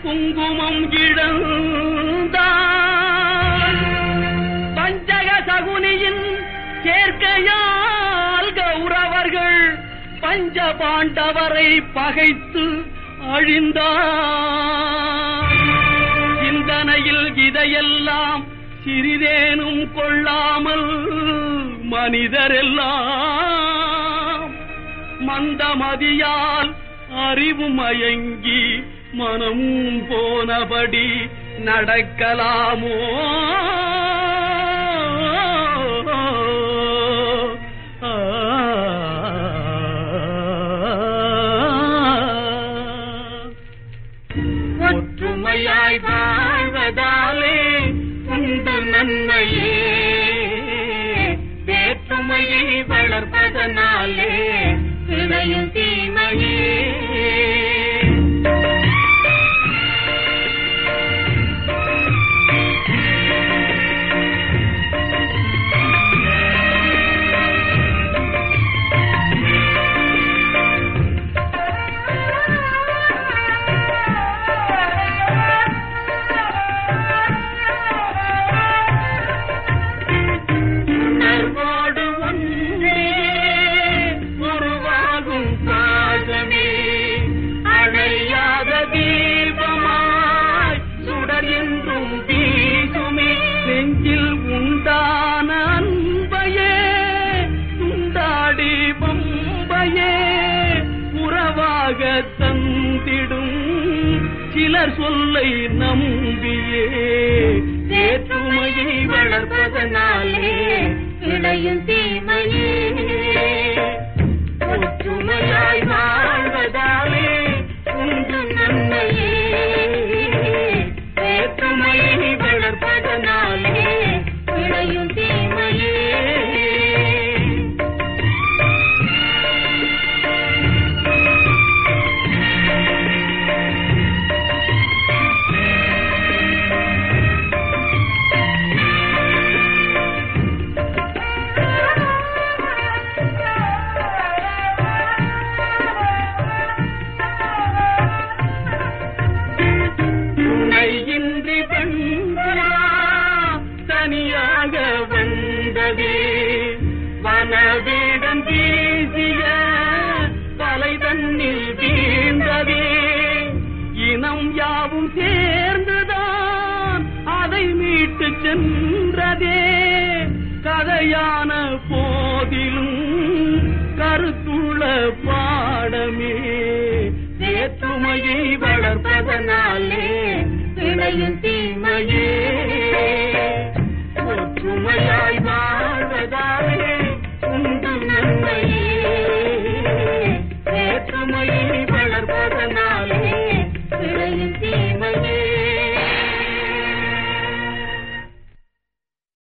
குங்குமம் இழந்தான் பஞ்சக சகுனியின் சேர்க்கையால் கௌரவர்கள் பஞ்ச பாண்டவரை பகைத்து அழிந்தார் சிந்தனையில் இதையெல்லாம் சிறிதேனும் கொள்ளாமல் மனிதரெல்லாம் மந்தமதியால் அறிவு மயங்கி மனமும் போனபடி நடக்கலாமோ ஆ. ஒற்றுமையாய் வாழ்வதாலே உண்டு நன்மையே வேற்றுமையை வளர்ப்பதனாலே விளையும் தீமையே உணர்வோடு ஒன்றே உருவாகும் பாசமே அணையாத தீபமாய் சுடர் என்றும் வீசுமே நெஞ்சில் உண்டான அன்பையே உண்டாடி பம்பையே உறவாக தந்திடும் சிலர் சொல்லை நம்பியே வேற்றுமையை வளர்ப்பதனாலே விளையும் தீமையே ஒற்றுமையாய் வாழ்வதாலே உண்டு நன்மையே வேற்றுமையை வளர்ப்பதனாலே விளையும் தீமையே துணையின்றி பெண்களா தனியாக வந்ததே வனவேடம் வீசிய தலை தன்னில் வீழ்ந்ததே இனம் யாவும் சேர்ந்துதான் அதை மீட்டு சென்றதே கதையான போதிலும் கருத்துள்ள பாடமே வேற்றுமையை வளர்ப்பதனாலே விளையும் தீமையே